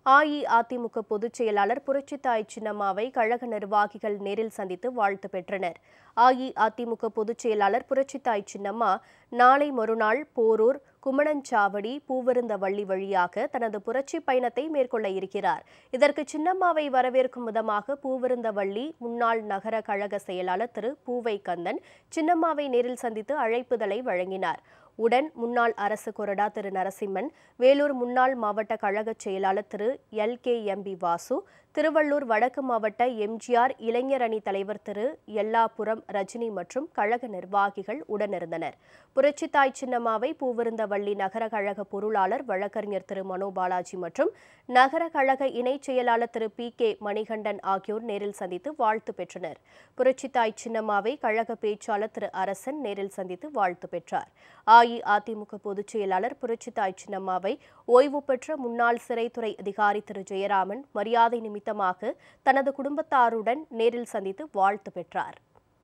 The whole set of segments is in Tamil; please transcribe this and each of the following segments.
அஇஅதிமுக பொதுச் செயலாளர் புரட்சித்தாய் சின்னம்மாவை கழக நிர்வாகிகள் நேரில் சந்தித்து வாழ்த்து பெற்றனர் அஇஅதிமுக பொதுச் செயலாளர் புரட்சித்தாய் சின்னம்மா நாளை மறுநாள் போரூர் குமணஞ்சாவடி பூவிருந்தவள்ளி வழியாக தனது புரட்சி பயணத்தை மேற்கொள்ள இருக்கிறார் இதற்கு சின்னம்மாவை வரவேற்கும் விதமாக பூவிருந்தவள்ளி முன்னாள் நகர கழக செயலாளர் திரு பூவை கந்தன் சின்னம்மாவை நேரில் சந்தித்து அழைப்புதலை வழங்கினார் உடன் முன்னாள் அரசு கொறடா திரு நரசிம்மன் வேலூர் முன்னாள் மாவட்ட கழக செயலாளர் Thiru L K MP Vasu Tiruvallur வடக்கு மாவட்ட எம்ஜிஆர் இளைஞர் அணி தலைவர் திரு எல்லாபுரம் ரஜினி மற்றும் கழக நிர்வாகிகள் உடனிருந்தனர் புரட்சித்தாய் சின்னம்மாவை பூவிருந்தவள்ளி நகர கழக பொருளாளர் வழக்கறிஞர் திரு மனோ பாலாஜி மற்றும் நகர கழக இணைச் செயலாளர் திரு பி கே மணிகண்டன் ஆகியோர் நேரில் சந்தித்து வாழ்த்து பெற்றனர் புரட்சித்தாய் சின்னம்மாவை கழக பேச்சாளர் திரு அரசன் நேரில் சந்தித்து வாழ்த்து பெற்றார் அஇஅதிமுக பொதுச் செயலாளர் புரட்சித்தாய் சின்னம்மாவை ஓய்வு பெற்ற முன்னாள் சிறைத்துறை அதிகாரி திரு ஜெயராமன் மரியாதை நிமித்தமாக தனது குடும்பத்தாருடன் நேரில் சந்தித்து வாழ்த்து பெற்றார்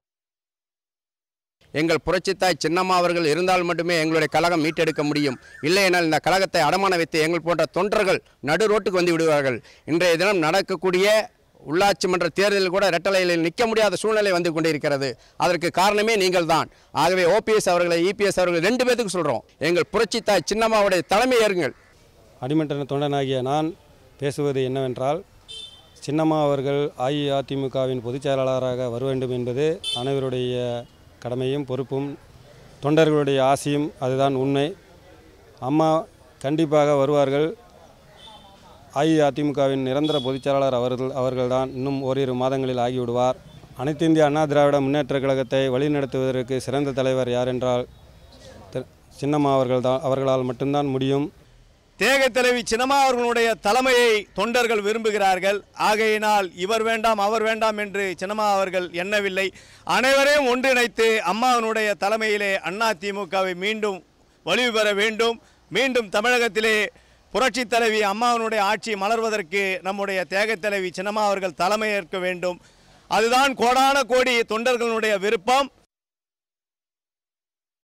எங்கள் புரட்சித்தாய் சின்னம்மா அவர்கள் இருந்தால் மட்டுமே எங்களுடைய கழகம் மீட்டெடுக்க முடியும் இல்லையென்றால் இந்த கழகத்தை அடமான வைத்து எங்கள் போன்ற தொண்டர்கள் நடு ரோட்டுக்கு வந்து விடுவார்கள் இன்றைய தினம் நடக்கக்கூடிய உள்ளாட்சி மன்ற தேர்தலில் கூட ரெட்டலையில் நிற்க முடியாத சூழ்நிலை வந்து கொண்டிருக்கிறது அதற்கு காரணமே நீங்கள் தான் ஆகவே ஓபிஎஸ் அவர்களை இபிஎஸ் அவர்கள் ரெண்டு பேத்துக்கு சொல்கிறோம் எங்கள் புரட்சித்தாய் சின்னம்மாவுடைய தலைமை ஏறுங்கள் அடிமட்ட தொண்டனாகிய நான் பேசுவது என்னவென்றால் சின்னம்மா அவர்கள் அஇஅதிமுகவின் பொதுச் செயலாளராக வர வேண்டும் என்பது அனைவருடைய கடமையும் பொறுப்பும் தொண்டர்களுடைய ஆசையும் அதுதான் உண்மை அம்மா கண்டிப்பாக வருவார்கள் அஇஅதிமுகவின் நிரந்தர பொதுச் செயலாளர் அவர்கள் அவர்கள்தான் இன்னும் ஓரிரு மாதங்களில் ஆகிவிடுவார் அனைத்து இந்திய அண்ணா திராவிட முன்னேற்ற கழகத்தை வழிநடத்துவதற்கு சிறந்த தலைவர் யார் என்றால் திரு- சின்னம்மா அவர்கள்தான் அவர்களால் மட்டும்தான் முடியும் தேக தலைவி சின்னம்மா அவர்களுடைய தலைமையை தொண்டர்கள் விரும்புகிறார்கள் ஆகையினால் இவர் வேண்டாம் அவர் வேண்டாம் என்று சின்னம்மா அவர்கள் எண்ணவில்லை அனைவரையும் ஒன்றிணைத்து அம்மாவனுடைய தலைமையிலே அண்ணா திமுகவை மீண்டும் வலிவு பெற வேண்டும் மீண்டும் தமிழகத்திலே புரட்சி தலைவி அம்மாவனுடைய ஆட்சி மலர்வதற்கு நம்முடைய தேக தலைவி சின்னம்மா அவர்கள் தலைமையேற்க வேண்டும் அதுதான் கோடான கோடி தொண்டர்களுடைய விருப்பம்